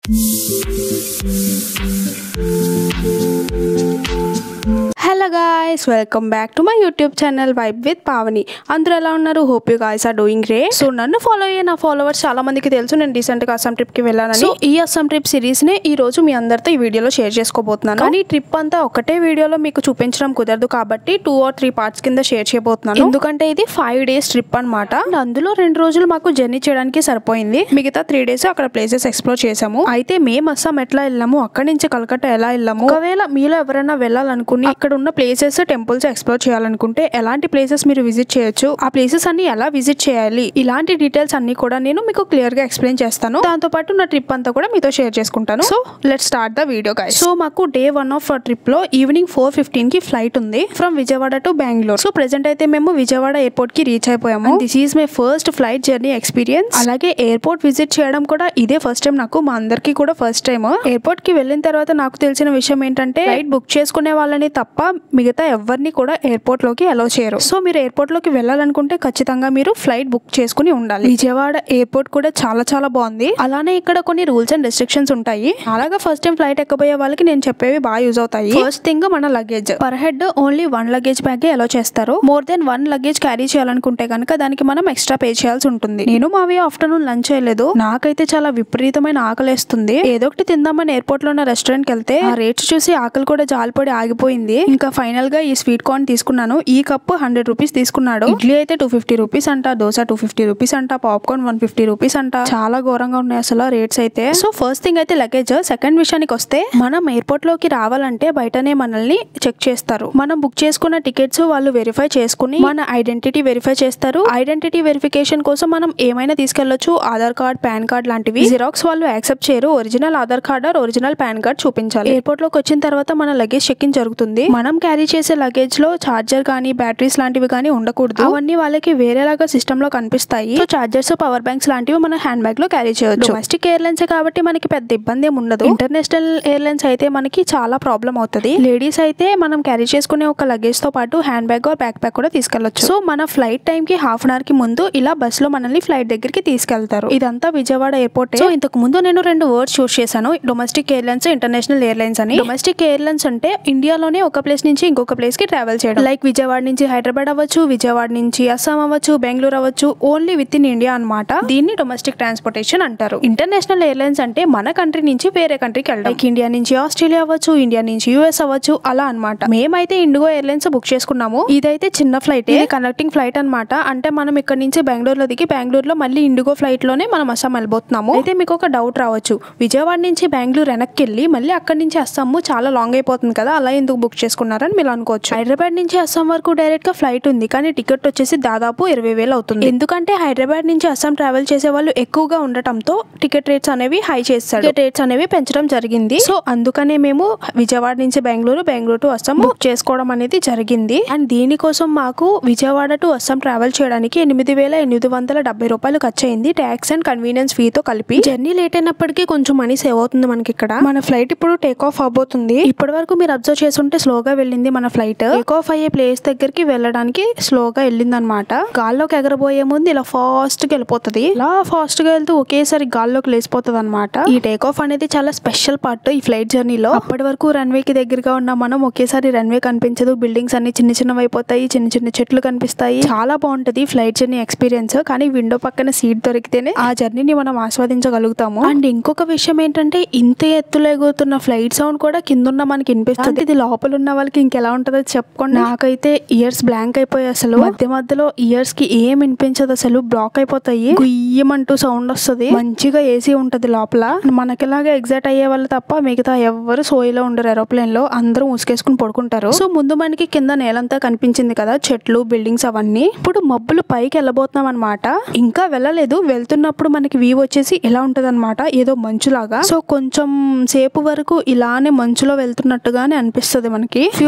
Hello guys welcome back to my YouTube channel vibe with Pavani అందరూ ఎలా ఉన్నారు hope you guys are doing రే so నన్ను follow అయ్యే నా ఫాలోవర్స్ చాలా మందికి తెలుసు నేను రీసెంట్ గా అస్సాం ట్రిప్ కి వెళ్ళానని సో ఈ అస్సాం ట్రిప్ సిరీస్ నే ఈ రోజు మీ అందరితో ఈ వీడియోలో షేర్ చేసుకోబోతున్నాను కానీ ట్రిప్ అంతా ఒకటే వీడియోలో మీకు చూపించడం కుదరదు కాబట్టి టూ ఆర్ త్రీ పార్ట్స్ కింద షేర్ చేయబోతున్నాను ఎందుకంటే ఇది ఫైవ్ డేస్ ట్రిప్ అనమాట అందులో రెండు రోజులు మాకు జర్నీ చేయడానికి సరిపోయింది మిగతా త్రీ డేస్ అక్కడ ప్లేసెస్ ఎక్స్ప్లోర్ చేసాము అయితే మేము అస్సాం ఎట్లా వెళ్ళాము అక్కడి నుంచి కలకత్తా ఎలా వెళ్ళాము ఒకవేళ మీలో ఎవరైనా వెళ్ళాలనుకుని అక్కడ ఉన్న ప్లేసెస్ టెంపుల్స్ ఎక్స్ప్లోర్ చేయాలనుకుంటే ఎలాంటి ప్లేసెస్ మీరు విజిట్ చేయొచ్చు ఆ ప్లేసెస్ అన్ని ఎలా విజిట్ చేయాలి ఇలాంటి డీటెయిల్స్ అన్ని కూడా నేను మీకు క్లియర్ గా ఎక్స్ప్లెయిన్ చేస్తాను దాంతో పాటు నా ట్రిప్ అంతా కూడా మీతో షేర్ చేసుకుంటాను so let start the video guys so మాకు డే వన్ ఆఫ్ ట్రిప్ లో ఈవినింగ్ ఫోర్ ఫిఫ్టీన్ కి ఫ్లైట్ ఉంది from Vijayawada to Bengaluru so present అయితే మేము విజయవాడ ఎయిర్పోర్ట్ కి రీచ్ అయిపోయాము this is my first flight journey experience అలాగే ఎయిర్పోర్ట్ విజిట్ చేయడం కూడా ఇదే ఫస్ట్ టైం నాకు మా అందరికీ కూడా ఫస్ట్ టైం ఎయిర్పోర్ట్ కి వెళ్ళిన తర్వాత నాకు తెలిసిన విషయం ఏంటంటే ఫ్లైట్ బుక్ చేసుకునే వాళ్ళని తప్ప మిగతా ఎవరిని కూడా ఎయిర్పోర్ట్ లోకి అలౌ చేయరు సో మీరు ఎయిర్పోర్ట్ లోకి వెళ్ళాలనుకుంటే ఖచ్చితంగా మీరు ఫ్లైట్ బుక్ చేసుకుని ఉండాలి విజయవాడ ఎయిర్పోర్ట్ కూడా చాలా చాలా బాగుంది అలానే ఇక్కడ కొన్ని రూల్స్ అండ్ రెస్ట్రిక్షన్స్ ఉంటాయి అలాగా ఫస్ట్ టైం ఫ్లైట్ ఎక్కబోయే వాళ్ళకి నేను చెప్పేవి బాగా యూజ్ అవుతాయి ఫస్ట్ థింగ్ మన luggage per head only one luggage bag allow చేస్తారు more than one luggage carry చేయాలనుకుంటే కనుక దానికి మనం ఎక్స్ట్రా పే చేయాల్సి ఉంటుంది నేను మావి ఆఫ్టర్నూన్ లంచ్ చేయలేదు నాకైతే చాలా విపరీతమైన ఆకలేస్తుంది ఏదో ఒకటి తిందామని ఎయిర్పోర్ట్ లో ఉన్న రెస్టారెంట్ కి వెళ్తే ఆ రేట్స్ చూసి ఆకలి కూడా జాలిపడి ఆగిపోయింది ఇంకా ఫైనల్ గా ఈ స్వీట్ కార్న్ తీసుకున్నాను ఈ కప్పు హండ్రెడ్ రూపీస్ తీసుకున్నాడు ఇడ్లీ అయితే టూ ఫిఫ్టీ రూపీస్ అంట దోశ టూ ఫిఫ్టీ రూపీస్ అంట పాప్కార్న్ వన్ ఫిఫ్టీ రూపీస్ అంట చాలా ఘోరంగా ఉన్నాయి అసలు రేట్స్ అయితే సో ఫస్ట్ థింగ్ అయితే లగేజ్ సెకండ్ విషయానికి వస్తే మనం ఎయిర్పోర్ట్ లోకి రావాలంటే బయటనే మనల్ని చెక్ చేస్తారు మనం బుక్ చేసుకున్న టికెట్స్ వాళ్ళు వెరిఫై చేసుకుని మన ఐడెంటిటీ వెరిఫై చేస్తారు ఐడెంటిటీ వెరిఫికేషన్ కోసం మనం ఏమైనా తీసుకెళ్లొచ్చు ఆధార్ కార్డ్ పాన్ కార్డ్ లాంటివి జిరాక్స్ వాళ్ళు యాక్సెప్ట్ చేయరు original Aadhaar card or original PAN card చూపించాలి ఎయిర్పోర్ట్ లోకి వచ్చిన తర్వాత మన లగేజ్ చెక్ ఇన్ జరుగుతుంది మనం క్యారీ చేసే లగేజ్ లో చార్జర్ కానీ బ్యాటరీస్ లాంటివి కానీ ఉండకూడదు అవన్నీ వాళ్ళకి వేరేలాగా సిస్టమ్ లో కనిపిస్తాయి సో చార్జర్స్ పవర్ బ్యాంక్స్ లాంటివి మన హ్యాండ్ బ్యాగ్ లో క్యారీ చేయొచ్చు డొమెస్టిక్ ఎయిర్లైన్స్ కాబట్టి మనకి పెద్ద ఇబ్బంది ఏమి ఉండదు ఇంటర్నేషనల్ ఎయిర్లైన్స్ అయితే మనకి చాలా ప్రాబ్లం అవుతుంది లేడీస్ అయితే మనం క్యారీ చేసుకునే ఒక లగేజ్ తో పాటు hand bag or back pack కూడా తీసుకెళ్లొచ్చు సో మన ఫ్లైట్ టైం కి హాఫ్ అన్ అవర్ కి ముందు ఇలా బస్ లో మనల్ని ఫ్లైట్ దగ్గరికి తీసుకెళ్తారు ఇదంతా విజయవాడ ఎయిర్పోర్ట్ సో ఇంతకు ముందు నేను రెండు వర్డ్స్ చూస్ చేశాను డొమెస్టిక్ ఎయిర్లైన్స్ ఇంటర్నేషనల్ ఎయిర్లైన్స్ అని డొమెస్టిక్ ఎయిర్లైన్స్ అంటే ఇండియాలోనే ఒక ప్లేస్ నుంచి ఇంకొక ప్లేస్ కి ట్రావెల్ చేయడం లైక్ విజయవాడ నుంచి హైదరాబాద్ అవ్వచ్చు విజయవాడ నుంచి అస్సాం అవ్వచ్చు బెంగళూరు అవ్వచ్చు ఓన్లీ విత్ ఇన్ ఇండియా అన్నమాట దీన్ని డొమెస్టిక్ ట్రాన్స్పోర్టేషన్ అంటారు ఇంటర్నేషనల్ ఎయిర్లైన్స్ అంటే మన కంట్రీ నుంచి వేరే కంట్రీకి వెళ్ళడం లైక్ ఇండియా నుంచి ఆస్ట్రేలియా అవ్వచ్చు ఇండియా నుంచి యూఎస్ అవ్వచ్చు అలా అన్నమాట మేమైతే ఇండిగో ఎయిర్లైన్స్ బుక్ చేసుకున్నాము ఇదైతే చిన్న ఫ్లైట్ ఇది కనెక్టింగ్ ఫ్లైట్ అన్నమాట అంటే మనం ఇక్కడ నుంచి బెంగళూరులో దిగి బెంగళూరులో మళ్ళీ ఇండిగో ఫ్లైట్ లోనే మనం అస్సాం వెళ్ళిపోతున్నాము అయితే మీకు ఒక డౌట్ రావచ్చు విజయవాడ నుంచి బెంగళూరు వెనక్కి వెళ్ళి మళ్ళీ అక్కడి నుంచి అస్సాము చాలా లాంగ్ అయిపోతుంది కదా అలా ఎందుకు బుక్ చేసుకున్నారని మీరు అనుకోవచ్చు హైదరాబాద్ నుంచి అస్సాం వరకు డైరెక్ట్ గా ఫ్లైట్ ఉంది కానీ టికెట్ వచ్చేసి దాదాపు ఇరవై వేలు అవుతుంది ఎందుకంటే హైదరాబాద్ నుంచి అస్సాం ట్రావెల్ చేసే వాళ్ళు ఎక్కువగా ఉండటంతో టికెట్ రేట్స్ అనేవి హై చేస్తాడు టికెట్ రేట్స్ అనేవి పెంచడం జరిగింది సో అందుకనే మేము విజయవాడ నుంచి బెంగళూరు బెంగళూరు టు అస్సాం బుక్ చేసుకోవడం అనేది జరిగింది అండ్ దీనికోసం మాకు విజయవాడ టు అస్సాం ట్రావెల్ చేయడానికి ఎనిమిది వేల ఎనిమిది వందల డెబ్బై రూపాయలు ఖర్చు అయింది ట్యాక్స్ అండ్ కన్వీనియన్స్ ఫీతో కలిపి జర్నీ లేట్ అయినప్పటికీ కొంచెం మనీ సేవ్ అవుతుంది మనకి ఇక్కడ మన ఫ్లైట్ ఇప్పుడు టేక్ ఆఫ్ అవబోతుంది ఇప్పటి వరకు మీరు అబ్జర్వ్ చేస్తుంటే స్లోగా వెళ్ళింది మన ఫ్లైట్ టేక్ ఆఫ్ అయ్యే ప్లేస్ దగ్గరికి వెళ్ళడానికి స్లోగా వెళ్ళింది అనమాట గాల్లోకి ఎగరబోయే ముందు ఇలా ఫాస్ట్ గా వెళ్ళిపోతుంది ఇలా ఫాస్ట్ గా వెళ్తూ ఒకేసారి గాల్లోకి లేసిపోతుంది అనమాట ఈ టేక్ ఆఫ్ అనేది చాలా స్పెషల్ పార్ట్ ఈ ఫ్లైట్ జర్నీలో అప్పటి వరకు రన్వే కి దగ్గరగా ఉన్న మనం ఒకేసారి రన్వే కనిపించదు బిల్డింగ్స్ అన్ని చిన్న చిన్నవి అయిపోతాయి చిన్న చిన్న చెట్లు కనిపిస్తాయి చాలా బాగుంటది ఫ్లైట్ జర్నీ ఎక్స్పీరియన్స్ కానీ విండో పక్కన సీట్ దొరికితేనే ఆ జర్నీని మనం ఆస్వాదించగలుగుతాము అండ్ ఇంకొక విషయం ఏంటంటే ఇంత ఎత్తులో ఎగురుతున్న ఫ్లైట్ సౌండ్ కూడా కింద ఉన్న మనకి వినిపిస్తుంది ఇది లోపల ఉన్న వాళ్ళకి ఇంకెలా ఉంటుందో చెప్పుకోండి నాకైతే ఇయర్స్ బ్లాంక్ అయిపోయాయి అసలు మధ్య మధ్యలో ఇయర్స్ కి ఏం వినిపించదు అసలు బ్లాక్ అయిపోతాయి గుయ్యమంటూ సౌండ్ వస్తుంది మంచిగా ఏసీ ఉంటది లోపల మనకిలాగా ఎగ్జైట్ అయ్యే వాళ్ళు తప్ప మిగతా ఎవరు సోయిలో ఉండరు ఏరోప్లేన్ లో అందరూ ఉసుకేసుకుని పడుకుంటారు సో ముందు మనకి కింద నేలంతా కనిపించింది కదా చెట్లు బిల్డింగ్స్ అవన్నీ ఇప్పుడు మబ్బులు పైకి వెళ్ళబోతున్నాం అనమాట ఇంకా వెళ్ళలేదు వెళ్తున్నప్పుడు మనకి వ్యూ వచ్చేసి ఎలా ఉంటది ఏదో మంచులాగా సో కొంచెం సేపు వరకు ఇలానే మంచులో వెళ్తున్నట్టుగానే అనిపిస్తుంది మనకి ఫ్యూ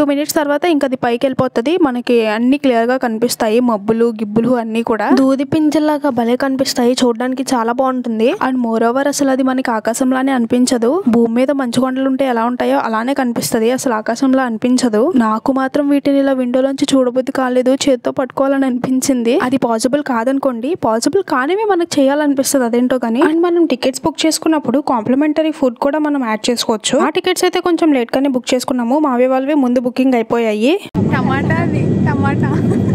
ఫ్యూ మినిట్స్ తర్వాత ఇంకా అది పైకి వెళ్ళిపోతుంది మనకి అన్ని క్లియర్ గా కనిపిస్తాయి మబ్బులు గిబ్బులు అన్ని కూడా దూది పింజల్లాగా భలే కనిపిస్తాయి చూడడానికి చాలా బాగుంటుంది అండ్ మోర్ ఓవర్ అసలు అది మనకి ఆకాశంలానే అనిపించదు భూమి మీద మంచు కొండలు ఉంటే ఎలా ఉంటాయో అలానే కనిపిస్తది అసలు ఆకాశంలో అనిపించదు నాకు మాత్రం వీటిని ఇలా విండోలోంచి చూడబుద్ధి కాలేదు చేత్తో పట్టుకోవాలని అనిపించింది అది పాసిబుల్ కాదనుకోండి పాసిబుల్ కానివి మనకు చేయాలనిపిస్తుంది అదేంటో కానీ అండ్ మనం టికెట్స్ బుక్ చేసుకున్నప్పుడు కాంప్లిమెంటరీ ఫుడ్ కూడా మనం యాడ్ చేసుకోవచ్చు ఆ టికెట్స్ అయితే కొంచెం లేట్ గానే బుక్ చేసుకున్నాము మావి వాళ్ళవి ముందు బుకింగ్ అయిపోయాయి టమాటా అది tomato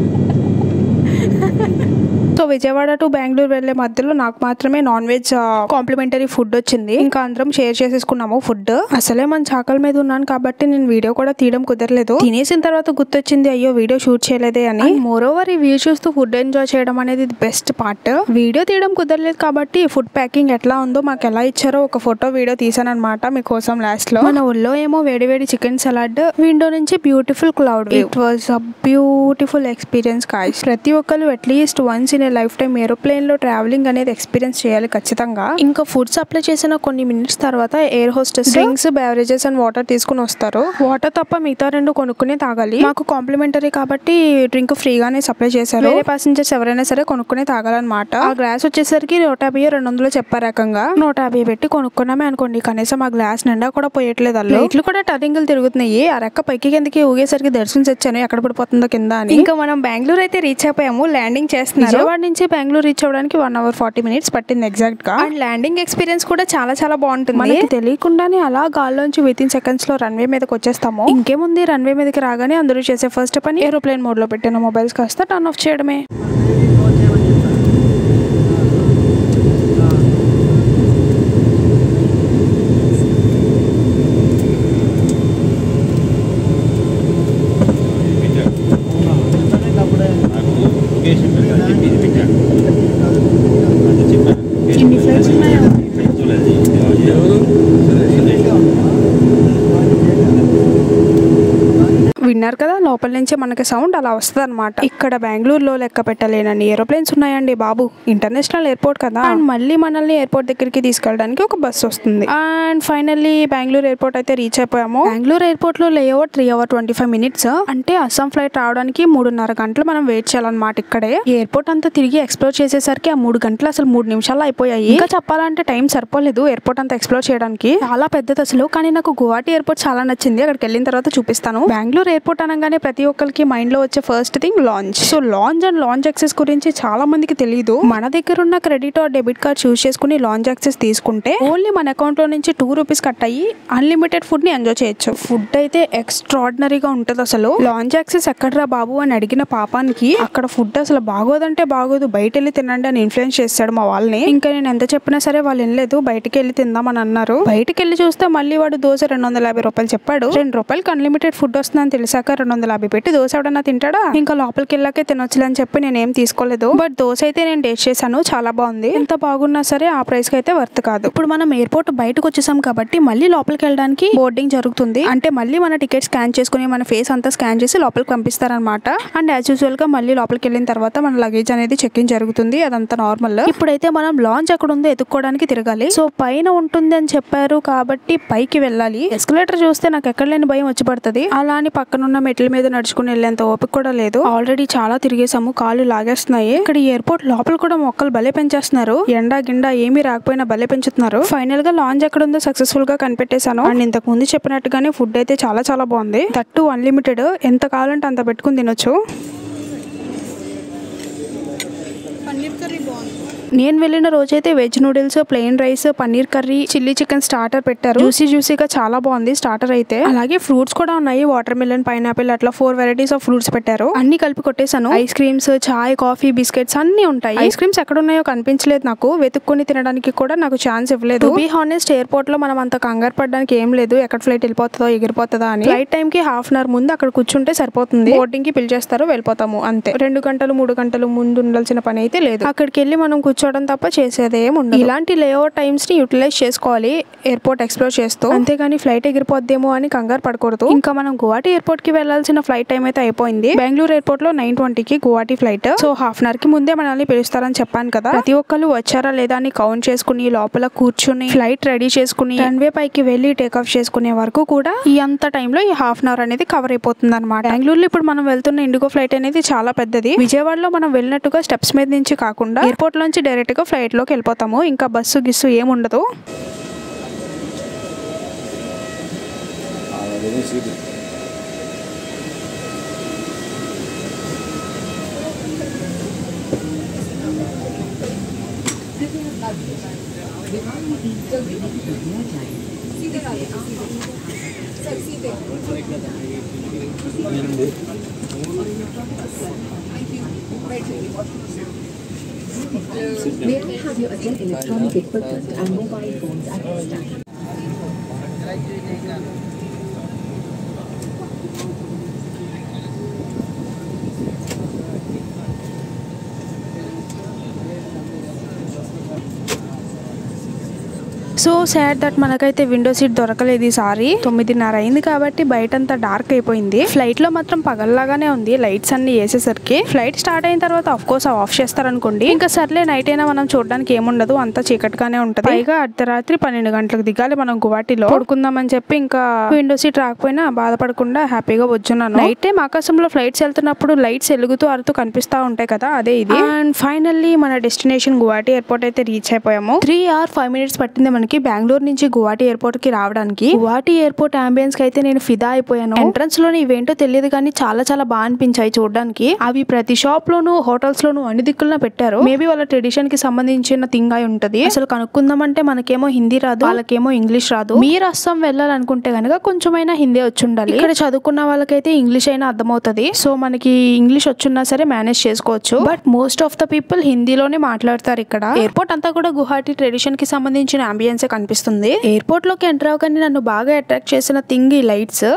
so Vijayawada to Bengaluru వెళ్లే మధ్యలో నాకు మాత్రమే నాన్ వెజ్ కాంప్లిమెంటరీ ఫుడ్ వచ్చింది ఇంకా అందరం షేర్ చేసేసుకున్నాము ఫుడ్ అసలే మన చాకల మీద ఉన్నాను కాబట్టి నేను వీడియో కూడా తీయడం కుదరలేదు తినేసిన తర్వాత గుర్తొచ్చింది అయ్యో వీడియో షూట్ చేయలేదే అని మోర్ ఓవర్ ఈ వ్యూ చూస్తూ ఫుడ్ ఎంజాయ్ చేయడం అనేది బెస్ట్ పార్ట్ వీడియో తీయడం కుదరలేదు కాబట్టి ఫుడ్ ప్యాకింగ్ ఎట్లా ఉందో మాకు ఎలా ఇచ్చారో ఒక ఫోటో వీడియో తీసాను అనమాట మీకోసం లాస్ట్ లో మన ఊళ్ళో ఏమో వేడి వేడి చికెన్ సలాడ్ విండో నుంచి beautiful cloud it was a beautiful experience guys ప్రతి ఒక్కరు at least once in a lifetime aeroplane లో ట్రావెలింగ్ అనేది ఎక్స్పీరియన్స్ చేయాలి ఖచ్చితంగా ఇంకా ఫుడ్ సప్లై చేసిన కొన్ని మినిట్స్ తర్వాత air hostess drinks beverages and water తీసుకుని వస్తారు వాటర్ తప్ప మిగతా రెండు కొనుక్కునే తాగాలి మాకు కాంప్లిమెంటరీ కాబట్టి డ్రింక్ ఫ్రీగానే సప్లై చేశారు వేరే ప్యాసింజర్స్ ఎవరైనా సరే కొనుక్కునే తాగాలన్నమాట ఆ గ్లాస్ వచ్చేసరికి నూట యాభై రెండు వందలు చెప్పారు రకంగా నూట యాభై పెట్టి కొనుక్కున్నామే అనుకోండి కనీసం ఆ గ్లాస్ నిండా కూడా పోయట్లేదు అల్లు ఇట్లు కూడా టర్నింగ్లు తిరుగుతున్నాయి ఆ రెక్క పైకి కిందకి ఊగేసరికి దర్శనం వచ్చాను ఎక్కడ పడిపోతుందో కింద అని ఇంకా మనం బెంగళూరు అయితే రీచ్ అయిపోయాము ల్యాండింగ్ చేస్తున్నాం విజయవాడ నుంచి బెంగళూరు రీచ్ అవ్వడానికి వన్ అవర్ ఫార్టీ మినిట్స్ పట్టింది ఎగ్జాక్ట్ గా అండ్ ల్యాండింగ్ ఎక్స్పీరియన్స్ కూడా చాలా చాలా బాగుంటుంది మనకి తెలియకుండానే అలా గాల్లోంచి విత్ ఇన్ సెకండ్స్ లో రన్వే మీదకి వచ్చేస్తాము ఇంకేముంది రన్వే మీదకి రాగానే అందరూ చేసే ఫస్ట్ పని ఏరోప్లేన్ మోడ్ లో పెట్టిన మొబైల్స్ కాస్త టర్న్ ఆఫ్ చేయడమే ఎన్ని ఫ్లైట్స్ ఉన్నాయో విన్నారు కదా లోపల నుంచి మనకి సౌండ్ అలా వస్తుంది అనమాట ఇక్కడ బెంగళూరులో లెక్క పెట్టలేనని ఏరోప్లేన్స్ ఉన్నాయండి బాబు ఇంటర్నేషనల్ ఎయిర్పోర్ట్ కదా అండ్ మళ్ళీ మనల్ని ఎయిర్పోర్ట్ దగ్గరికి తీసుకెళ్ళడానికి ఒక బస్ వస్తుంది అండ్ ఫైనల్లీ బెంగళూరు ఎయిర్పోర్ట్ అయితే రీచ్ అయిపోయాము బెంగళూరు ఎయిర్పోర్ట్ లో layout three hour twenty five minutes అంటే అస్సాం ఫ్లైట్ రావడానికి మూడున్నర గంటలు మనం వెయిట్ చేయాలన్నమాట ఇక్కడే ఎయిర్పోర్ట్ అంతా తిరిగి ఎక్స్ప్లోర్ చేసేసరికి ఆ మూడు గంటలు అసలు మూడు నిమిషాలు అయిపోయాయి ఇంకా చెప్పాలంటే టైం సరిపోలేదు ఎయిర్పోర్ట్ అంతా ఎక్స్ప్లోర్ చేయడానికి చాలా పెద్దది అసలు కానీ నాకు గువాహటి ఎయిర్పోర్ట్ చాలా నచ్చింది అక్కడికి వెళ్ళిన తర్వాత చూపిస్తాను బెంగళూరు ఎయిర్పోర్ట్ అనగానే ప్రతి ఒక్కరికి మైండ్ లో వచ్చే first thing lounge so lounge and lounge access గురించి చాలా మందికి తెలియదు మన దగ్గర ఉన్న credit or debit card choose చేసుకుని లాంచ్ యాక్సెస్ తీసుకుంటే ఓన్లీ మన అకౌంట్ లో నుంచి టూ రూపీస్ కట్ అయ్యి అన్లిమిటెడ్ ఫుడ్ ని ఎంజాయ్ చేయొచ్చు ఫుడ్ అయితే ఎక్స్ట్రాడినరీగా ఉంటది అసలు లాంచ్ యాక్సెస్ ఎక్కడరా బాబు అని అడిగిన పాపానికి అక్కడ ఫుడ్ అసలు బాగోదంటే బాగోదు బయట వెళ్ళి తినండి అని ఇన్ఫ్లుయెన్స్ చేస్తాడు మా వాళ్ళని ఇంకా నేను ఎంత చెప్పినా సరే వాళ్ళు వినలేదు బయటికి వెళ్ళి తిందామని అన్నారు బయటికి వెళ్ళి చూస్తే మళ్ళీ వాడు దోశ రెండు వందల యాభై రూపాయలు చెప్పాడు రెండు రూపాయలకి అన్లిమిటెడ్ ఫుడ్ వస్తుందని తెలిసాక రెండు వందల యాభై పెట్టి దోశ ఎవడన్నా తింటాడా ఇంకా లోపలికి వెళ్ళాకే తినొచ్చులే అని చెప్పి నేను ఏం తీసుకోలేదు బట్ దోశ అయితే నేను టేస్ట్ చేశాను చాలా బాగుంది ఎంత బాగున్నా సరే ఆ ప్రైస్ కి అయితే వర్త్ కాదు ఇప్పుడు మనం ఎయిర్పోర్ట్ బయటకు వచ్చేసాం కాబట్టి మళ్ళీ లోపలికి వెళ్ళడానికి బోర్డింగ్ జరుగుతుంది అంటే మళ్ళీ మన టికెట్ స్కాన్ చేసుకుని మన ఫేస్ అంతా స్కాన్ చేసి లోపలికి పంపిస్తారనమాట అండ్ యాజ్ యూజువల్ గా మళ్ళీ లోపలికి వెళ్ళిన తర్వాత మన లగేజ్ అనేది చెక్ ఇన్ జరుగుతుంది అదంతా నార్మల్ ఇప్పుడైతే మనం లాంచ్ ఎక్కడ ఉందో ఎత్తుక్కోవడానికి తిరగాలి సో పైన ఉంటుంది అని చెప్పారు కాబట్టి పైకి వెళ్ళాలి ఎస్కలేటర్ చూస్తే నాకు ఎక్కడ లేని భయం వచ్చి పడుతుంది అలా అని పక్కనున్న మెట్ల మీద నడుచుకుని వెళ్ళేంత ఓపిక కూడా లేదు ఆల్రెడీ చాలా తిరిగేసాము కాళ్ళు లాగేస్తున్నాయి ఇక్కడ ఎయిర్పోర్ట్ లోపల కూడా మొక్కలు భలే పెంచేస్తున్నారు ఎండా గిండా ఏమీ రాకపోయినా భలే పెంచుతున్నారు ఫైనల్ గా లాంచ్ ఎక్కడ ఉందో సక్సెస్ఫుల్ గా కనిపెట్టేశాను అండ్ ఇంతకు ముందు చెప్పినట్టుగానే ఫుడ్ అయితే చాలా చాలా బాగుంది తట్టు అన్లిమిటెడ్ ఎంత కావాలంటే అంత పెట్టుకుని తినొచ్చు పన్నీర్ కర్రీ బాగుంది నేను వెళ్ళిన రోజైతే veg noodles plain rice paneer curry chilli chicken starter పెట్టారు జ్యూసీ జ్యూసీగా చాలా బాగుంది స్టార్టర్ అయితే అలాగే ఫ్రూట్స్ కూడా ఉన్నాయి వాటర్ మిలన్ పైనాపిల్ అట్లా ఫోర్ వెరైటీస్ ఆఫ్ ఫ్రూట్స్ పెట్టారు అన్ని కలిపి కొట్టేశాను ఐస్ క్రీమ్స్ చాయ్ కాఫీ బిస్కెట్స్ అన్ని ఉంటాయి ఐస్ క్రీమ్స్ ఎక్కడ ఉన్నాయో కనిపించలేదు నాకు వెతుక్కొని తినడానికి కూడా నాకు ఛాన్స్ ఇవ్వలేదు బీ హానెస్ట్ ఎయిర్పోర్ట్ లో మనం అంత కంగారు పడడానికి ఏం లేదు ఎక్కడ ఫ్లైట్ వెళ్ళిపోతుందో ఎగిరిపోతుందా అని ఫ్లైట్ టైం కి హాఫ్ అన్ అవర్ ముందు అక్కడ కూర్చుంటే సరిపోతుంది బోర్డింగ్ కి పిలిచేస్తారు వెళ్ళిపోతాము అంతే రెండు గంటలు మూడు గంటలు ముందు ఉండాల్సిన పని అయితే లేదు అక్కడికి వెళ్ళి మనం కూర్చొని కూర్చోవడం తప్ప చేసేది ఏం ఉండదు ఇలాంటి లేఓవర్ టైమ్స్ ని యూటిలైజ్ చేసుకోవాలి ఎయిర్పోర్ట్ ఎక్స్ప్లోర్ చేస్తూ అంతేగాని ఫ్లైట్ ఎగిరిపోద్దేమో అని కంగారు పడకూడదు ఇంకా మనం గువాహటి ఎయిర్పోర్ట్ కి వెళ్లాల్సిన ఫ్లైట్ టైం అయితే అయిపోయింది బెంగళూరు ఎయిర్పోర్ట్ లో నైన్ ట్వంటీకి Guwahati flight so half an hour కి ముందే మనల్ని పిలుస్తారని చెప్పాను కదా ప్రతి ఒక్కరు వచ్చారా లేదా అని కౌంట్ చేసుకుని లోపల కూర్చుని ఫ్లైట్ రెడీ చేసుకుని రన్వే పైకి వెళ్ళి టేక్ ఆఫ్ చేసుకునే వరకు కూడా ఈ అంత టైంలో ఈ హాఫ్ అన్ అవర్ అనేది కవర్ అయిపోతుంది అనమాట బెంగళూరులో ఇప్పుడు మనం వెళ్తున్న ఇండిగో ఫ్లైట్ అనేది చాలా పెద్దది విజయవాడలో మనం వెళ్ళినట్టుగా స్టెప్స్ మీద నుంచి కాకుండా ఎయిర్పోర్ట్ నుంచి డైరెక్ట్ గా ఫ్లైట్ లోకి వెళ్ళిపోతాము ఇంకా బస్సు గిస్సు ఏం ఉండదు అలాగే seat May I have your attend electronic equipment and mobile phones at this time? So sad that మనకైతే విండో సీట్ దొరకలేదు ఈసారి తొమ్మిదిన్నర అయింది కాబట్టి బయట అంతా డార్క్ అయిపోయింది ఫ్లైట్ లో మాత్రం పగల్లాగానే ఉంది లైట్స్ అన్ని వేసేసరికి ఫ్లైట్ స్టార్ట్ అయిన తర్వాత ఆఫ్ కోర్స్ ఆఫ్ చేస్తారనుకోండి ఇంకా సర్లే నైట్ అయినా మనం చూడడానికి ఏముండదు అంతా చీకటిగానే ఉంటది పైగా అర్ధరాత్రి పన్నెండు గంటలకు దిగాలి మనం గువాహటిలో పడుకుందామని చెప్పి ఇంకా విండో సీట్ రాకపోయినా బాధపడకుండా హ్యాపీగా వచ్చున్నాను నైట్ టైం ఆకాశంలో ఫ్లైట్స్ వెళ్తున్నప్పుడు లైట్స్ వెలుగుతూ అరుతూ కనిపిస్తా ఉంటాయి కదా అదే ఇది అండ్ ఫైనల్లీ మన డెస్టినేషన్ గువాహటి ఎయిర్పోర్ట్ అయితే రీచ్ అయిపోయాము త్రీ ఆర్ ఫైవ్ మినిట్స్ పట్టింది మనకి బెంగళూరు నుంచి గువాహటి ఎయిర్పోర్ట్ కి రావడానికి గువాహటి ఎయిర్పోర్ట్ అంబియన్స్ కి అయితే నేను ఫిదా అయిపోయాను ఎంట్రన్స్ లోని ఇవేంటో తెలియదు కానీ చాలా చాలా బాగా అనిపించాయి చూడడానికి అవి ప్రతి షాప్ లోను హోటల్స్ లోను అన్ని దిక్కుల్లో పెట్టారు మేబీ వాళ్ళ ట్రెడిషన్ కి సంబంధించిన థింగ్ అయి ఉంటది అసలు కనుక్కుందామంటే మనకేమో హిందీ రాదు వాళ్ళకేమో ఇంగ్లీష్ రాదు మీరు అస్సాం వెళ్ళాలనుకుంటే గనక కొంచెమైనా హిందీ వచ్చి ఉండాలి ఇక్కడ చదువుకున్న వాళ్ళకైతే ఇంగ్లీష్ అయినా అర్థమవుతుంది సో మనకి ఇంగ్లీష్ వచ్చున్నా సరే మేనేజ్ చేసుకోవచ్చు but most of the people హిందీలోనే మాట్లాడతారు ఇక్కడ ఎయిర్పోర్ట్ అంతా కూడా గువాహటి ట్రెడిషన్ కి సంబంధించిన అంబియన్స్ కనిపిస్తుంది ఎయిర్పోర్ట్ లోకి ఎంటర్ అవ్వగానే నన్ను బాగా అట్రాక్ట్ చేసిన థింగ్ ఈ లైట్స్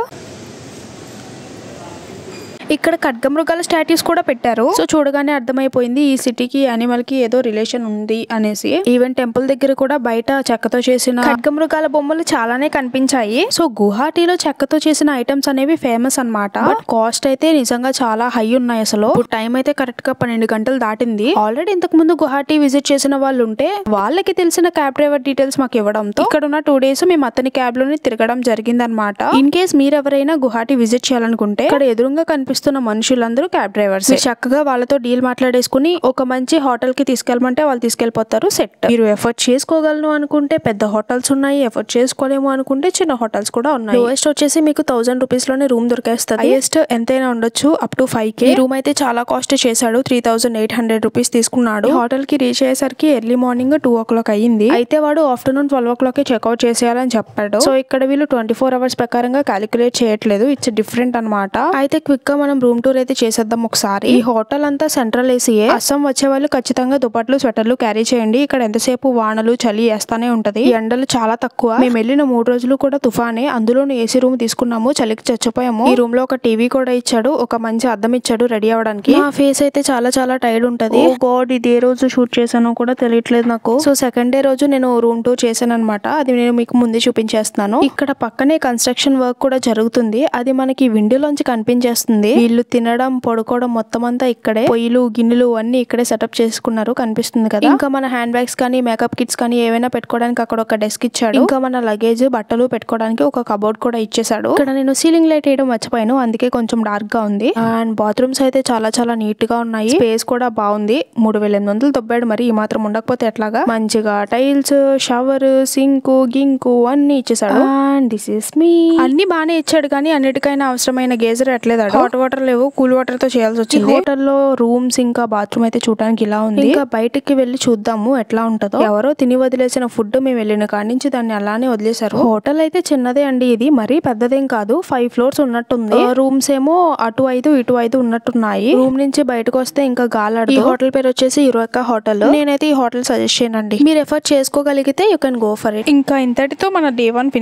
ఇక్కడ ఖడ్గమృగాల స్టాట్యూస్ కూడా పెట్టారు సో చూడగానే అర్థమైపోయింది ఈ సిటీకి యానిమల్ కి ఏదో రిలేషన్ ఉంది అనేసి ఈవెన్ టెంపుల్ దగ్గర కూడా బయట చెక్కతో చేసిన ఖడ్గమృగాల బొమ్మలు చాలానే కనిపించాయి సో గువాహటిలో చెక్కతో చేసిన ఐటమ్స్ అనేవి ఫేమస్ అన్నమాట బట్ కాస్ట్ అయితే నిజంగా చాలా హై ఉన్నాయి అసలు ఇప్పుడు టైం అయితే కరెక్ట్ గా పన్నెండు గంటలు దాటింది ఆల్రెడీ ఇంతకు ముందు గువాహటి విజిట్ చేసిన వాళ్ళు ఉంటే వాళ్ళకి తెలిసిన క్యాబ్ డ్రైవర్ డీటెయిల్స్ మాకు ఇవ్వడంతో ఇక్కడ ఉన్న టూ డేస్ మేము అతని క్యాబ్ లోనే తిరగడం జరిగింది అనమాట ఇన్ కేస్ మీరు ఎవరైనా గువాహటి విజిట్ చేయాలనుకుంటే ఇక్కడ ఎదురుగా కనిపిస్తున్న మనుషులందరూ క్యాబ్ డ్రైవర్స్ చక్కగా వాళ్ళతో డీల్ మాట్లాడేసుకుని ఒక మంచి హోటల్ కి తీసుకెళ్ళమంటే వాళ్ళు తీసుకెళ్లిపోతారు సెట్ మీరు ఎఫర్ట్ చేసుకోగలను అనుకుంటే పెద్ద హోటల్స్ ఉన్నాయి ఎఫర్ట్ చేసుకోలేము అనుకుంటే చిన్న హోటల్స్ కూడా ఉన్నాయి లోయెస్ట్ వచ్చేసి మీకు థౌసండ్ రూపీస్ లోనే రూమ్ దొరికేస్తుంది హైయెస్ట్ ఎంతైనా ఉండొచ్చు up to five K room అయితే చాలా కాస్ట్ చేశాడు three thousand eight hundred rupees తీసుకున్నాడు హోటల్ కి రీచ్ అయ్యేసరికి early morning two o'clock అయ్యింది అయితే వాడు afternoon twelve o'clock checkout చేసేయాలని చెప్పాడు సో ఇక్కడ వీళ్ళు ట్వంటీ ఫోర్ అవర్స్ ప్రకారంగా క్యాలిక్యులేట్ చేయట్లేదు ఇట్స్ డిఫరెంట్ అన్నమాట అయితే క్విక్ గా మనం రూమ్ టూర్ అయితే చేసేద్దాం ఒకసారి ఈ హోటల్ అంతా సెంట్రల్ ఏసీయే అస్సాం వచ్చే వాళ్ళు ఖచ్చితంగా దుపట్లు స్వెటర్లు క్యారీ చేయండి ఇక్కడ ఎంతసేపు వానలు చలి వేస్తానే ఉంటది ఈ ఎండలు చాలా తక్కువ మేము వెళ్ళిన మూడు రోజులు కూడా తుఫానే అందులోనే ఏసీ రూమ్ తీసుకున్నాము చలికి చచ్చిపోయాము ఈ రూమ్ లో ఒక టీవీ కూడా ఇచ్చాడు ఒక మంచి అద్దం ఇచ్చాడు రెడీ అవడానికి నా ఫేస్ అయితే చాలా చాలా టైర్డ్ ఉంటది ఓ గాడ్ ఇది ఏ రోజు షూట్ చేశానో కూడా తెలియట్లేదు నాకు సో సెకండ్ డే రోజు నేను రూమ్ టూర్ చేశాను అనమాట అది నేను మీకు ముందే చూపించేస్తున్నాను ఇక్కడ పక్కనే కన్స్ట్రక్షన్ వర్క్ కూడా జరుగుతుంది అది మనకి విండోలోంచి కనిపించేస్తుంది వీళ్ళు తినడం పడుకోవడం మొత్తం అంతా ఇక్కడే పొయ్యిలు గిన్నెలు అన్ని ఇక్కడే సెటప్ చేసుకున్నారు కనిపిస్తుంది కదా ఇంకా మన హ్యాండ్ బ్యాగ్స్ కానీ మేకప్ కిట్స్ కానీ ఏవైనా పెట్టుకోవడానికి అక్కడ ఒక డెస్క్ ఇచ్చాడు ఇంకా మన లగేజ్ బట్టలు పెట్టుకోవడానికి ఒక కబోర్డ్ కూడా ఇచ్చేసాడు ఇక్కడ నేను సీలింగ్ లైట్ వేయడం మర్చిపోయాను అందుకే కొంచెం డార్క్ గా ఉంది అండ్ బాత్రూమ్స్ అయితే చాలా చాలా నీట్ గా ఉన్నాయి స్పేస్ కూడా బాగుంది మూడు వేల ఎనిమిది వందలు దొబ్బాడు మరి ఈ మాత్రం ఉండకపోతే ఎట్లాగా మంచిగా టైల్స్ షవర్ సింక్ గింకు అన్ని ఇచ్చేసాడు అండ్ దిస్ ఇస్ మీ అన్ని బానే ఇచ్చాడు కానీ అన్నిటికైనా అవసరమైన గేజర్ ఎట్లేదు హాట్ వాటర్ లేవు కూల్ వాటర్ తో చేయాల్సి వచ్చింది హోటల్లో రూమ్స్ ఇంకా బాత్రూమ్ అయితే చూడడానికి ఇలా ఉంది ఇంకా బయటికి వెళ్ళి చూద్దాము ఎట్లా ఉంటుందో ఎవరో తిని వదిలేసిన ఫుడ్ మేము వెళ్ళిన కాడి నుంచి దాన్ని అలానే వదిలేశారు హోటల్ అయితే చిన్నదే అండి ఇది మరీ పెద్దదేం కాదు ఫైవ్ ఫ్లోర్స్ ఉన్నట్టుంది రూమ్స్ ఏమో అటు ఐదు ఇటు ఐదు ఉన్నట్టున్నాయి రూమ్ నుంచి బయటకు వస్తే ఇంకా గాలాడు ఈ హోటల్ పేరు వచ్చేసి ఇరువక్క హోటల్ నేనైతే ఈ హోటల్ సజెస్ట్ చేయనండి మీరు ఎఫర్ట్ చేసుకోగలిగితే you can go for it ఇంకా ఇంతటితో మన డే వన్ ఫినిష్ అయినట్టు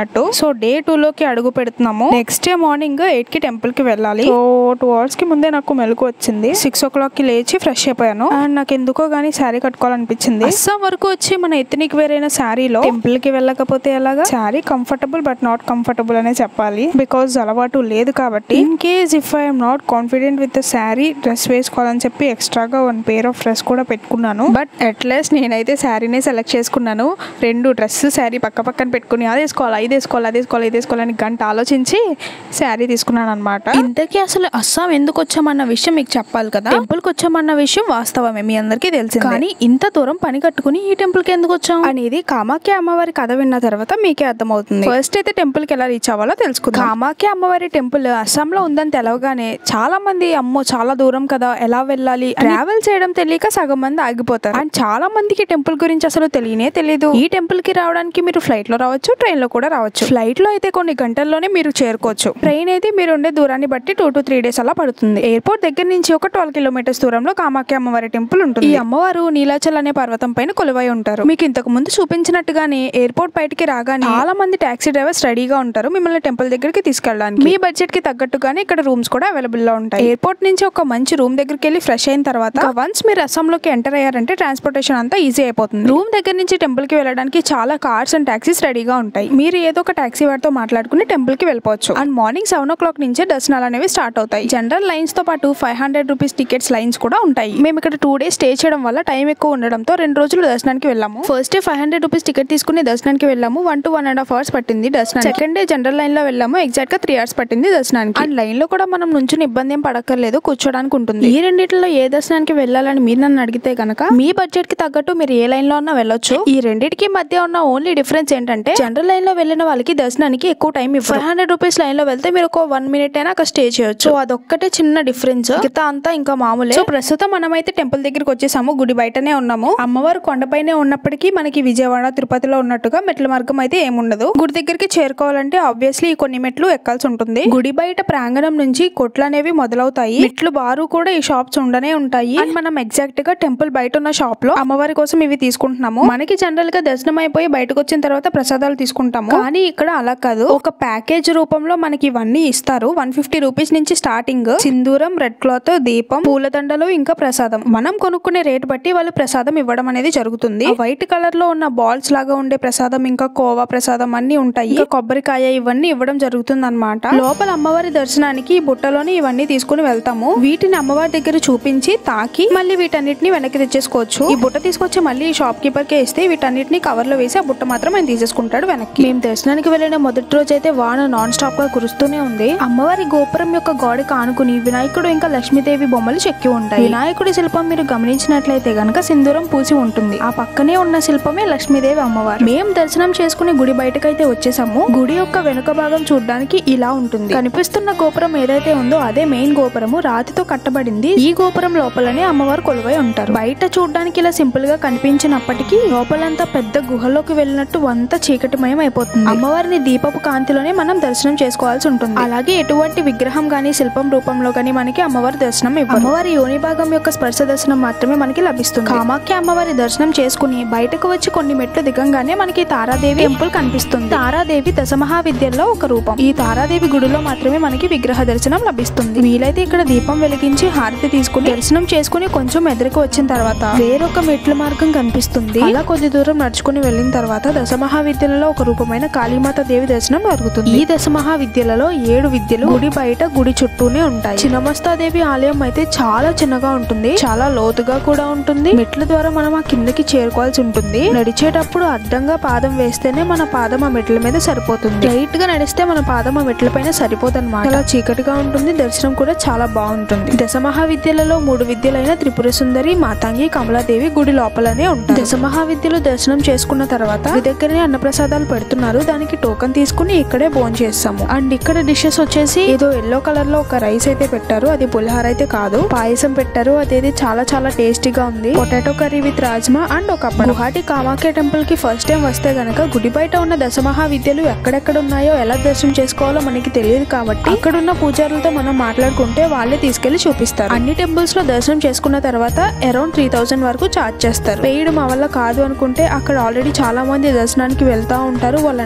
అన్నట్టు సో డే టూ లోకి అడుగు పెడుతున్నాము నెక్స్ట్ డే మార్నింగ్ ఎయిట్ కి టెంపుల్ కి వెళ్ళాలి సో టూ అవర్స్ కి ముందే నాకు మెలకు వచ్చింది సిక్స్ ఓ క్లాక్ కి లేచి ఫ్రెష్ అయిపోయాను అండ్ నాకు ఎందుకో గానీ శారీ కట్టుకోవాలనిపించింది అస్సాం వరకు వచ్చి మన ఎత్నిక్ వేరైన శారీలో టెంపుల్ కి వెళ్ళకపోతే ఎలాగా sari comfortable but not comfortable అనే చెప్పాలి బికాజ్ అలవాటు లేదు కాబట్టి in case if I'm not confident with the sari dress వేసుకోవాలని చెప్పి ఎక్స్ట్రాగా వన్ పేర్ ఆఫ్ డ్రెస్ కూడా పెట్టుకున్నాను బట్ అట్లీస్ట్ నేనైతే శారీనే సెలెక్ట్ చేసుకున్నాను రెండు డ్రెస్ శారీ పక్క పక్కన పెట్టుకుని అది వేసుకోవాలి ఇది వేసుకోవాలి అది వేసుకోవాలి ఇది వేసుకోవాలని గంట ఆలోచించి శారీ తీసుకున్నాను అనమాట ఇంతకీ అసలు అస్సాం ఎందుకు వచ్చామన్న విషయం మీకు చెప్పాలి కదా టెంపుల్ కి వచ్చామన్న విషయం వాస్తవమే మీ అందరికీ తెలిసింది కానీ ఇంత దూరం పని కట్టుకుని ఈ టెంపుల్ కి ఎందుకు వచ్చాం అనేది కామాఖ్య అమ్మవారి కథ విన్న తర్వాత మీకే అర్థమవుతుంది ఫస్ట్ అయితే టెంపుల్ కి ఎలా రీచ్ అవ్వాలో తెలుసుకుందాం కామాఖ్య అమ్మవారి టెంపుల్ అస్సాంలో ఉందని తెలవగానే చాలా మంది అమ్మో చాలా దూరం కదా ఎలా వెళ్ళాలి ట్రావెల్ చేయడం తెలియక సగం మంది ఆగిపోతారు అండ్ చాలా మందికి టెంపుల్ గురించి అసలు తెలియనే తెలియదు ఈ టెంపుల్ కి రావడానికి మీరు ఫ్లైట్ లో రావచ్చు ట్రైన్ లో కూడా రావచ్చు ఫ్లైట్ లో అయితే కొన్ని గంటల్లోనే మీరు చేరుకోవచ్చు ట్రైన్ అయితే మీరు ఉండే దూరాన్ని బట్టి టూ టు త్రీ డేస్ అలా పడుతుంది ఎయిర్పోర్ట్ దగ్గర నుంచి ఒక ట్వెల్వ్ కిలోమీటర్స్ దూరంలో కామాఖ్య అమ్మవారి టెంపుల్ ఉంటుంది ఈ అమ్మవారు నీలాచల్ అనే పర్వతం పైన కొలువై ఉంటారు మీకు ఇంతకు ముందు చూపించినట్టుగానే ఎయిర్పోర్ట్ బయటికి రాగానే చాలా మంది టాక్సీ డ్రైవర్స్ రెడీగా ఉంటారు మిమ్మల్ని టెంపుల్ దగ్గరికి తీసుకెళ్ళడానికి మీ బడ్జెట్ కి తగ్గట్టుగానే ఇక్కడ రూమ్స్ కూడా అవైలబుల్ లో ఉంటాయి ఎయిర్పోర్ట్ నుంచి ఒక మంచి రూమ్ దగ్గరికి వెళ్ళి ఫ్రెష్ అయిన తర్వాత వన్స్ మీరు అస్సాంలోకి ఎంటర్ అయ్యారంటే ట్రాన్స్పోర్టేషన్ అంతా ఈజీ అయిపోతుంది రూమ్ దగ్గర నుంచి టెంపుల్ కి వెళ్ళడానికి చాలా కార్స్ అండ్ టాక్సీస్ రెడీగా ఉంటాయి మీరు ఏదో ఒక టాక్సీ వాడితో మాట్లాడుకుని టెంపుల్ కి వెళ్ళిపోవచ్చు and morning seven o'clock నుంచే దర్శనాలు అనేవి స్టార్ట్ అవుతాయి జనరల్ లైన్స్ తో పాటు five hundred rupees tickets lines కూడా ఉంటాయి మేము ఇక్కడ టూ డేస్ స్టే చేయడం వల్ల టైం ఎక్కువ ఉండడంతో రెండు రోజులు దర్శనానికి వెళ్ళాము first day five hundred rupees ticket తీసుకుని దర్శనానికి వెళ్ళాము one to one and half hours పట్టింది దర్శనం సెకండ్ డే జనరల్ లైన్ లో వెళ్ళాము ఎగ్జాక్ట్ గా త్రీ అవర్స్ పట్టింది దర్శనానికి అండ్ లైన్ లో కూడా మనం నుంచుని ఇబ్బంది ఏం పడక్కర్లేదు కూర్చోడానికి ఉంటుంది ఈ రెండిట్లో ఏ దర్శనానికి వెళ్ళాలని మీరు నన్ను అడిగితే కనుక మీ బడ్జెట్ కి తగ్గట్టు మీరు ఏ లైన్ లో అన్నా వెళ్ళొచ్చు ఈ రెండింటికి మధ్య ఉన్న ఓన్లీ డిఫరెన్స్ ఏంటంటే జనరల్ లైన్ లో వెళ్ళిన వాళ్ళకి దర్శనానికి ఎక్కువ time five hundred rupees line లో వెళ్తే మీరు ఒక వన్ మినిట్ అయినా అక్కడ స్టే చేయొచ్చు సో అదొక్కటే చిన్న డిఫరెన్స్ మిగతా అంతా ఇంకా మామూలే సో ప్రస్తుతం మనమైతే టెంపుల్ దగ్గరికి వచ్చేసాము గుడి బయటనే ఉన్నాము అమ్మవారు కొండపైనే ఉన్నప్పటికీ మనకి విజయవాడ తిరుపతిలో ఉన్నట్టుగా మెట్ల మార్గం అయితే ఏముండదు గుడి దగ్గరికి చేరుకోవాలంటే ఆబ్వియస్లీ కొన్ని మెట్లు ఎక్కాల్సి ఉంటుంది గుడి బయట ప్రాంగణం నుంచి కొట్లు అనేవి మొదలవుతాయి మెట్లు బారు కూడా ఈ షాప్స్ ఉండనే ఉంటాయి అండ్ మనం ఎగ్జాక్ట్ గా టెంపుల్ బయట ఉన్న షాప్ లో అమ్మవారి కోసం ఇవి తీసుకుంటున్నాము మనకి జనరల్ గా దర్శనం అయిపోయి బయటకు వచ్చిన తర్వాత ప్రసాదాలు తీసుకుంటాము కానీ ఇక్కడ అలా కాదు ఒక ప్యాకేజ్ రూపంలో మనకి ఇవన్నీ ఇస్తారు వన్ ఫిఫ్టీ రూపీస్ నుంచి స్టార్టింగ్ సింధూరం రెడ్ క్లాత్ దీపం పూలదండలు ఇంకా ప్రసాదం మనం కొనుక్కునే రేట్ బట్టి వాళ్ళు ప్రసాదం ఇవ్వడం అనేది జరుగుతుంది వైట్ కలర్ లో ఉన్న బాల్స్ లాగా ఉండే ప్రసాదం ఇంకా కోవా ప్రసాదం అన్ని ఉంటాయి ఇంకా కొబ్బరికాయ ఇవన్నీ ఇవ్వడం జరుగుతుంది అనమాట లోపల అమ్మవారి దర్శనానికి ఈ బుట్టలోని ఇవన్నీ తీసుకుని వెళ్తాము వీటిని అమ్మవారి దగ్గర చూపించి తాకి మళ్ళీ వీటన్నిటిని వెనక్కి తెచ్చేసుకోవచ్చు ఈ బుట్ట తీసుకొచ్చి మళ్ళీ ఈ షాప్ కీపర్ కే ఇస్తే వీటన్నిటిని కవర్ లో వేసి ఆ బుట్ట మాత్రం ఆయన తీసేసుకుంటాడు వెనక్కి మేము దర్శనానికి వెళ్ళిన మొదటి రోజు అయితే వాన నాన్ స్టాప్ గా కురుస్తూనే ఉంది అమ్మవారి గోపురం యొక్క గోడకి ఆనుకుని వినాయకుడు ఇంకా లక్ష్మీదేవి బొమ్మలు చెక్కి ఉంటాయి వినాయకుడి శిల్పం మీరు గమనించినట్లయితే గనక సింధూరం పూసి ఉంటుంది ఆ పక్కనే ఉన్న శిల్పమే లక్ష్మీదేవి అమ్మవారు మేము దర్శనం చేసుకుని గుడి బయటకైతే వచ్చేసాము గుడి యొక్క వెనుక భాగం చూడడానికి ఇలా ఉంటుంది కనిపిస్తున్న గోపురం ఏదైతే ఉందో అదే మెయిన్ గోపురము రాతితో కట్టబడింది ఈ గోపురం లోపలనే అమ్మవారు కొలువై ఉంటారు బయట చూడడానికి ఇలా సింపుల్ గా కనిపించినప్పటికీ లోపలంతా పెద్ద గుహలోకి వెళ్ళినట్టు అంతా చీకటిమయం అయిపోతుంది అమ్మవారిని దీపపు కాంతిలోనే మనం దర్శనం చేసుకోవాల్సి ఉంటుంది అలాగే ఎటువంటి విగ్రహం గానీ శిల్పం రూపంలో గానీ మనకి అమ్మవారి దర్శనం ఇవ్వరు అమ్మవారి యోని భాగం యొక్క స్పర్శ దర్శనం మాత్రమే మనకి లభిస్తుంది కామాఖ్య అమ్మవారి దర్శనం చేసుకుని బయటకు వచ్చి కొన్ని మెట్లు దిగంగానే మనకి తారాదేవి టెంపుల్ కనిపిస్తుంది తారాదేవి దశమహావిద్యల్లో ఒక రూపం ఈ తారాదేవి గుడిలో మాత్రమే మనకి విగ్రహ దర్శనం లభిస్తుంది వీలైతే ఇక్కడ దీపం వెలిగించి హారతి తీసుకుని దర్శనం చేసుకుని కొంచెం ఎదురుకు వచ్చిన తర్వాత వేరొక మెట్ల మార్గం కనిపిస్తుంది అలా కొద్ది దూరం నడుచుకుని వెళ్ళిన తర్వాత దశమహావిద్యలలో ఒక రూపమైన కాళీమాత దేవి దర్శనం జరుగుతుంది ఈ దశమహావిద్యలలో ఏడు విద్యలు గుడి బయట గుడి చుట్టూనే ఉంటాయి చిన్నమస్తాదేవి ఆలయం అయితే చాలా చిన్నగా ఉంటుంది చాలా లోతుగా కూడా ఉంటుంది మెట్ల ద్వారా మనం ఆ కిందకి చేరుకోవాల్సి ఉంటుంది నడిచేటప్పుడు అడ్డంగా పాదం వేస్తేనే మన పాదం ఆ మెట్ల మీద సరిపోతుంది స్ట్రైట్ గా నడిస్తే మన పాదం ఆ మెట్ల పైన సరిపోతుంది చాలా చీకటిగా ఉంటుంది దర్శనం కూడా చాలా బాగుంటుంది దశమహావిద్యలలో మూడు విద్యలైన త్రిపుర సుందరి మాతాంగి కమలాదేవి గుడి లోపలనే ఉంటాయి దశమహావిద్యలు దర్శనం చేసుకున్న తర్వాత గుడి దగ్గరనే అన్నప్రసాదాలు పెడుతున్నారు దానికి టోకన్ తీసుకుని ఇక్కడే భోజనం చేస్తాము అండ్ ఇక్కడ డిషెస్ వచ్చేసి ఏదో ఎల్లో కలర్ లో ఒక రైస్ అయితే పెట్టారు అది పులిహార అయితే కాదు పాయసం పెట్టారు అదేది చాలా చాలా టేస్టీగా ఉంది potato curry with rajma and ఒక అప్పడం. గుహాటి కామాఖ్య టెంపుల్ కి ఫస్ట్ టైం వస్తే గనక గుడి బయట ఉన్న దశమహా విద్యలు ఎక్కడెక్కడ ఉన్నాయో ఎలా దర్శనం చేసుకోవాలో మనకి తెలియదు కాబట్టి అక్కడ ఉన్న పూజారులతో మనం మాట్లాడుకుంటే వాళ్ళే తీసుకెళ్లి చూపిస్తారు అన్ని టెంపుల్స్ లో దర్శనం చేసుకున్న తర్వాత అరౌండ్ త్రీ థౌసండ్ వరకు చార్జ్ చేస్తారు పెయిడ్ మా వల్ల కాదు అనుకుంటే అక్కడ ఆల్రెడీ చాలా మంది దర్శనానికి వెళ్తా ఉంటారు వాళ్ళ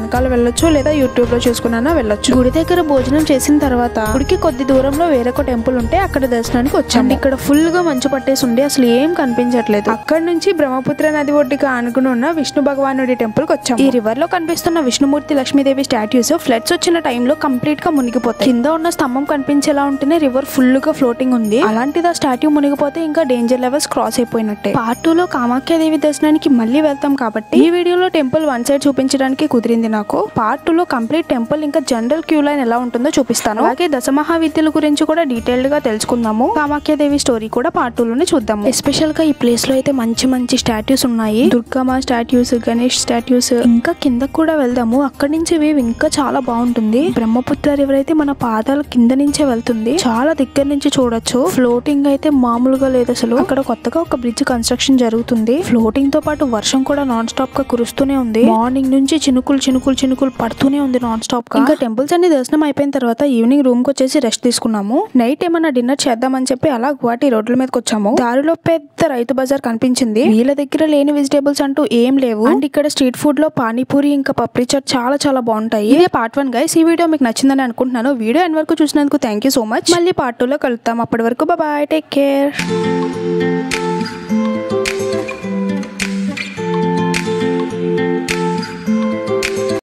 వెనకాల వెళ్ళొచ్చు లేదా యూట్యూబ్ లో చూసుకున్నా వెళ్ళొచ్చు గుడి దగ్గర భోజనం చేసిన తర్వాత గుడికి కొద్ది దూరంలో వేరొక టెంపుల్ ఉంటే అక్కడ దర్శనానికి వచ్చాం ఇక్కడ ఫుల్ గా మంచు పట్టేసి ఉండి అసలు ఏం కనిపించట్లేదు అక్కడ నుంచి బ్రహ్మపుత్ర నది ఒడ్డుకి ఆనుకుని ఉన్న విష్ణు భగవానుడి టెంపుల్ కి వచ్చాం ఈ రివర్ లో కనిపిస్తున్న విష్ణుమూర్తి లక్ష్మీదేవి స్టాట్యూస్ ఫ్లడ్స్ వచ్చిన టైంలో కంప్లీట్ గా మునిగిపోతాయి కింద ఉన్న స్తంభం కనిపించేలా ఉంటేనే రివర్ ఫుల్ గా ఫ్లోటింగ్ ఉంది అలాంటిది ఆ స్టాట్యూ మునిగిపోతే ఇంకా డేంజర్ లెవెల్స్ క్రాస్ అయిపోయినట్టే పార్ట్ టూ లో కామాఖ్యాదేవి దర్శనానికి మళ్ళీ వెళ్తాం కాబట్టి ఈ వీడియోలో టెంపుల్ వన్ సైడ్ చూపించడానికి కుదిరింది నాకు పార్ట్ టూ లో కంప్లీట్ టెంపుల్ ఇంకా జనరల్ క్యూ లైన్ ఎలా ఉంటుందో చూపిస్తాను అలాగే దశమహావిద్యల గురించి కూడా డీటెయిల్డ్ గా తెలుసుకుందాము కామాఖ్యాదేవి స్టోరీ కూడా పార్ట్ టూ లోనే చూద్దాము ఎస్పెషల్ గా ఈ ప్లేస్ లో అయితే మంచి మంచి స్టాట్యూస్ ఉన్నాయి దుర్గమ్మ స్టాట్యూస్ గణేష్ స్టాట్యూస్ ఇంకా కిందకు కూడా వెళ్దాము అక్కడి నుంచి వ్యూ ఇంకా చాలా బాగుంటుంది బ్రహ్మపుత్ర రివర్ అయితే మన పాదాల కింద నుంచే వెళ్తుంది చాలా దగ్గర నుంచి చూడొచ్చు ఫ్లోటింగ్ అయితే మామూలుగా లేదు అసలు అక్కడ కొత్తగా ఒక బ్రిడ్జ్ కన్స్ట్రక్షన్ జరుగుతుంది ఫ్లోటింగ్ తో పాటు వర్షం కూడా నాన్ స్టాప్ గా కురుస్తూనే ఉంది మార్నింగ్ నుంచి చినుకులు చినుకులు చినుకులు పడుతూనే ఉంది నాన్ స్టాప్ గా ఇంకా టెంపుల్స్ అన్ని దర్శనం అయిపోయిన తర్వాత ఈవినింగ్ రూమ్ కి వచ్చేసి రెస్ట్ తీసుకున్నాము నైట్ ఏమన్నా డిన్నర్ చేద్దామని చెప్పి అలా గువాటి రోడ్ల మీదకి వచ్చాము దారిలో పెద్ద రైతు బజార్ కనిపించింది వీళ్ళ దగ్గర లేని వెజిటేబుల్స్ అంటూ ఏం లేవు అండ్ ఇక్కడ స్ట్రీట్ ఫుడ్ లో పానీపూరి ఇంకా పప్రీ చాట్ చాలా చాలా బాగుంటాయి ఇదే పార్ట్ వన్ గైస్ ఈ వీడియో మీకు నచ్చిందని అనుకుంటున్నాను వీడియో ఎండ్ వరకు చూసినందుకు థ్యాంక్ యూ సో మచ్ మళ్ళీ పార్ట్ టూ లో కలుద్దాం అప్పటి వరకు బాయ్ టేక్ కేర్